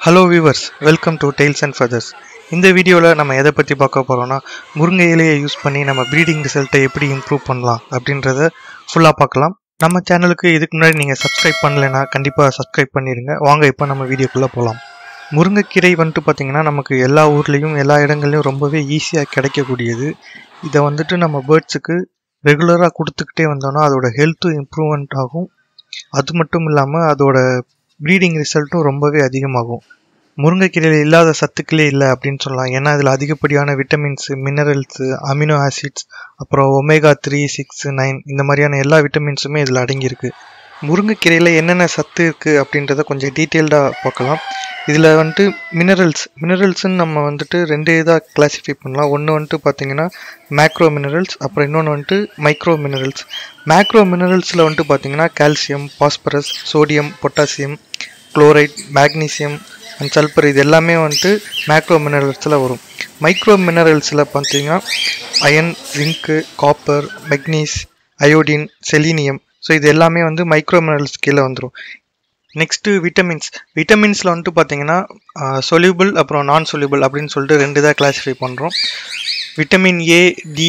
hello viewers welcome to tails and feathers இந்த வீடியோவில் நம்ம எதை பற்றி பார்க்க போகிறோம்னா முருங்கை இலையை யூஸ் பண்ணி நம்ம ப்ரீடிங் ரிசல்ட்டை எப்படி இம்ப்ரூவ் பண்ணலாம் அப்படின்றத ஃபுல்லாக பார்க்கலாம் நம்ம சேனலுக்கு இதுக்கு முன்னாடி நீங்கள் சப்ஸ்கிரைப் பண்ணலைன்னா கண்டிப்பாக சப்ஸ்கிரைப் பண்ணிடுங்க வாங்க இப்போ நம்ம வீடியோக்குள்ளே போகலாம் முருங்கைக்கீரை வந்துட்டு பார்த்திங்கன்னா நமக்கு எல்லா ஊர்லேயும் எல்லா இடங்கள்லையும் ரொம்பவே ஈஸியாக கிடைக்கக்கூடியது இதை வந்துட்டு நம்ம பேர்ட்ஸுக்கு ரெகுலராக கொடுத்துக்கிட்டே வந்தோம்னா அதோட ஹெல்த்தும் இம்ப்ரூவ்மெண்ட் ஆகும் அது மட்டும் இல்லாமல் அதோட ப்ரீடிங் ரிசல்ட்டும் ரொம்பவே அதிகமாகும் முருங்கைக்கீரையில் இல்லாத சத்துக்களே இல்லை அப்படின்னு சொல்லலாம் ஏன்னா இதில் அதிகப்படியான விட்டமின்ஸ் மினரல்ஸு அமினோ ஆசிட்ஸ் அப்புறம் ஒமேகா த்ரீ சிக்ஸ் நைன் இந்த மாதிரியான எல்லா விட்டமின்ஸுமே இதில் அடங்கியிருக்கு முருங்கைக்கீரையில் என்னென்ன சத்து இருக்குது அப்படின்றத கொஞ்சம் டீட்டெயில்டாக பார்க்கலாம் இதில் வந்துட்டு மினரல்ஸ் மினரல்ஸ்ன்னு நம்ம வந்துட்டு ரெண்டு இதாக கிளாஸிஃபை பண்ணலாம் ஒன்று வந்துட்டு பார்த்தீங்கன்னா மேக்ரோ மினரல்ஸ் அப்புறம் இன்னொன்று வந்துட்டு மைக்ரோ மினரல்ஸ் மேக்ரோ மினரல்ஸில் வந்துட்டு பார்த்தீங்கன்னா calcium phosphorus sodium potassium chloride magnesium and sulphur இது எல்லாமே வந்துட்டு மேக்ரோ மினரல்ஸில் வரும் மைக்ரோ மினரல்ஸில் பார்த்தீங்கன்னா iron zinc copper manganese iodine selenium so இது எல்லாமே வந்து மைக்ரோ மினரல்ஸ் கீழே வந்துடும் நெக்ஸ்ட்டு விட்டமின்ஸ் விட்டமின்ஸில் வந்துட்டு பார்த்தீங்கன்னா சொல்யூபிள் அப்புறம் நான் சொல்யூபிள் அப்படின்னு சொல்லிட்டு ரெண்டு இதாக கிளாஸிஃபை பண்ணுறோம் விட்டமின் ஏ டி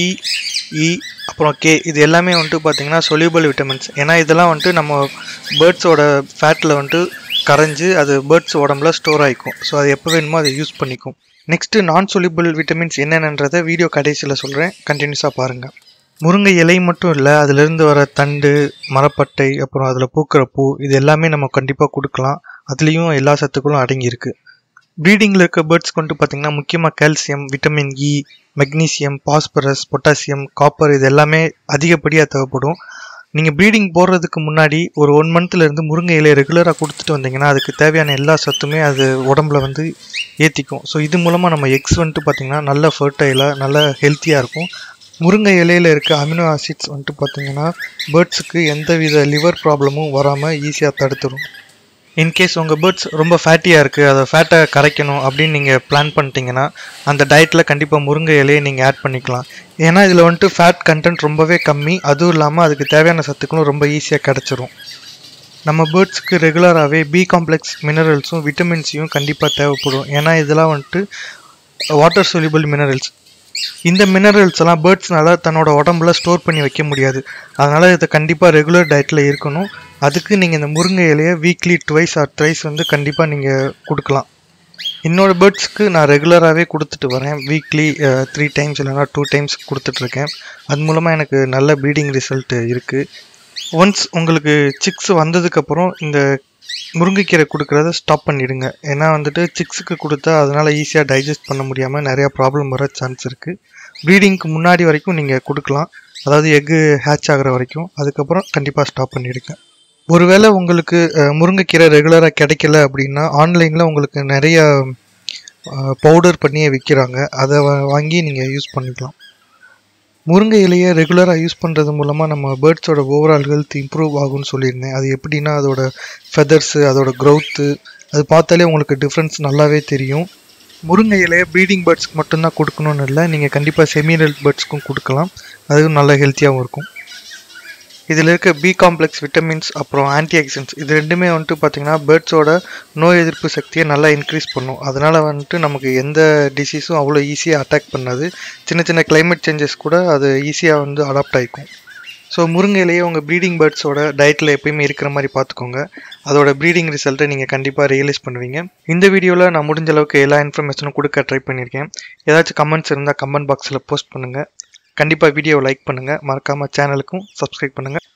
இ அப்புறம் கே இது எல்லாமே வந்துட்டு பார்த்தீங்கன்னா சொல்யூபிள் விட்டமின்ஸ் ஏன்னா இதெல்லாம் வந்துட்டு நம்ம பேர்ட்ஸோட ஃபேட்டில் வந்துட்டு கரைஞ்சு அது பேர்ட்ஸ் உடம்புல ஸ்டோர் ஆகிக்கும் ஸோ அது எப்போ வேணுமோ அதை யூஸ் பண்ணிக்கும் நெக்ஸ்ட்டு நான் சொல்யூபிள் விட்டமின்ஸ் என்னென்னன்றதை வீடியோ கடைசியில் சொல்கிறேன் கண்டினியூஸாக பாருங்கள் முருங்கை இலை மட்டும் இல்லை அதுலேருந்து வர தண்டு மரப்பட்டை அப்புறம் அதில் பூக்கிற பூ இது எல்லாமே நம்ம கண்டிப்பாக கொடுக்கலாம் அதுலேயும் எல்லா சத்துக்களும் அடங்கியிருக்கு ப்ரீடிங்கில் இருக்க பேர்ட்ஸ்க்கு வந்துட்டு பார்த்திங்கன்னா முக்கியமாக calcium vitamin E magnesium phosphorus potassium copper இது எல்லாமே அதிகப்படியாக தேவைப்படும் நீங்கள் ப்ரீடிங் போடுறதுக்கு முன்னாடி ஒரு ஒன் மந்த்லேருந்து முருங்கை இலையை ரெகுலராக கொடுத்துட்டு வந்தீங்கன்னா அதுக்கு தேவையான எல்லா சத்துமே அது உடம்புல வந்து ஏற்றிக்கும் ஸோ இது மூலமாக நம்ம எக்ஸ் வந்துட்டு பார்த்திங்கன்னா நல்ல ஃபர்டைலாக நல்ல ஹெல்த்தியாக இருக்கும் முருங்கை இலையில் இருக்க அமினோ ஆசிட்ஸ் வந்துட்டு பார்த்திங்கன்னா பேர்ட்ஸுக்கு எந்தவித லிவர் ப்ராப்ளமும் வராமல் ஈஸியாக தடுத்துரும் இன்கேஸ் உங்கள் பேர்ட்ஸ் ரொம்ப ஃபேட்டியாக இருக்குது அதை ஃபேட்டை கரைக்கணும் அப்படின்னு நீங்கள் பிளான் பண்ணிட்டீங்கன்னா அந்த டயட்டில் கண்டிப்பாக முருங்கை இலையை நீங்கள் ஆட் பண்ணிக்கலாம் ஏன்னா இதில் வந்துட்டு ஃபேட் கண்டென்ட் ரொம்பவே கம்மி அதுவும் இல்லாமல் அதுக்கு தேவையான சத்துக்களும் ரொம்ப ஈஸியாக கிடச்சிரும் நம்ம பேர்ட்ஸ்க்கு ரெகுலராகவே பி காம்ப்ளெக்ஸ் மினரல்ஸும் விட்டமின்ஸையும் கண்டிப்பாக தேவைப்படும் ஏன்னா இதெல்லாம் வந்துட்டு வாட்டர் சொல்யூபிள் மினரல்ஸ் இந்த மினரல்ஸ் எல்லாம் பேர்ட்ஸ்னால தன்னோட உடம்புல ஸ்டோர் பண்ணி வைக்க முடியாது அதனால் இதை கண்டிப்பாக ரெகுலர் டயட்டில் இருக்கணும் அதுக்கு நீங்கள் இந்த முருங்கை இலையை வீக்லி ட்வைஸ் ஆர் த்ரைஸ் வந்து கண்டிப்பாக நீங்கள் கொடுக்கலாம் என்னோட பேர்ட்ஸ்க்கு நான் ரெகுலராகவே கொடுத்துட்டு வரேன் வீக்லி த்ரீ டைம்ஸ் இல்லைனா டூ டைம்ஸ் கொடுத்துட்ருக்கேன் அது மூலமாக எனக்கு நல்ல ப்ரீடிங் ரிசல்ட் இருக்குது ஒன்ஸ் உங்களுக்கு சிக்ஸ் வந்ததுக்கப்புறம் இந்த முருங்கைக்கீரை கொடுக்குறத ஸ்டாப் பண்ணிடுங்க ஏன்னா வந்துட்டு சிக்ஸுக்கு கொடுத்தா அதனால் ஈஸியாக டைஜஸ்ட் பண்ண முடியாமல் நிறையா ப்ராப்ளம் வர சான்ஸ் இருக்குது ப்ரீடிங்க்கு முன்னாடி வரைக்கும் நீங்கள் கொடுக்கலாம் அதாவது எக்கு ஹேட்ச் ஆகிற வரைக்கும் அதுக்கப்புறம் கண்டிப்பாக ஸ்டாப் பண்ணிடுங்க ஒருவேளை உங்களுக்கு முருங்கைக்கீரை ரெகுலராக கிடைக்கல அப்படின்னா ஆன்லைனில் உங்களுக்கு நிறைய பவுடர் பண்ணியே விற்கிறாங்க அதை வாங்கி நீங்கள் யூஸ் பண்ணிக்கலாம் முருங்கை இலையை ரெகுலராக யூஸ் பண்ணுறது மூலமாக நம்ம பேர்ட்ஸோட ஓவரால் ஹெல்த் இம்ப்ரூவ் ஆகும்னு சொல்லியிருந்தேன் அது எப்படின்னா அதோட ஃபெதர்ஸு அதோட க்ரௌத்து அது பார்த்தாலே உங்களுக்கு டிஃப்ரென்ஸ் நல்லாவே தெரியும் முருங்கை இலையை ப்ரீடிங் பேர்ட்ஸ்க்கு மட்டும்தான் கொடுக்கணும்னு இல்லை நீங்கள் கண்டிப்பாக செமினல் பேர்ட்ஸ்க்கும் கொடுக்கலாம் அதுவும் நல்ல ஹெல்த்தியாகவும் இருக்கும் இதில் இருக்க பி காம்ப்ளெக்ஸ் விட்டமின்ஸ் அப்புறம் ஆன்டி ஆக்சிடென்ட்ஸ் இது ரெண்டுமே வந்துட்டு பார்த்திங்கன்னா பேர்ட்ஸோட நோய் எதிர்ப்பு சக்தியை நல்லா இன்க்ரீஸ் பண்ணும் அதனால் வந்துட்டு நமக்கு எந்த டிசீஸும் அவ்வளோ ஈஸியாக அட்டாக் பண்ணாது சின்ன சின்ன கிளைமேட் சேஞ்சஸ் கூட அது ஈஸியாக வந்து அடாப்ட் ஆகிக்கும் ஸோ முருங்கையிலேயே உங்கள் ப்ரீடிங் பேர்ட்ஸோட டயட்டில் எப்பயுமே இருக்கிற மாதிரி பார்த்துக்கோங்க அதோட ப்ரீடிங் ரிசல்ட்டை நீங்கள் கண்டிப்பாக ரியலைஸ் பண்ணுவீங்க இந்த வீடியோவில் நான் முடிஞ்ச அளவுக்கு எல்லா இன்ஃபர்மேஷனும் கொடுக்க ட்ரை பண்ணியிருக்கேன் ஏதாச்சும் கமெண்ட்ஸ் இருந்தால் கமெண்ட் பாக்ஸில் போஸ்ட் பண்ணுங்கள் கண்டிப்பாக வீடியோவை லைக் பண்ணுங்கள் மறக்காமல் சேனலுக்கும் சப்ஸ்கிரைப் பண்ணுங்கள்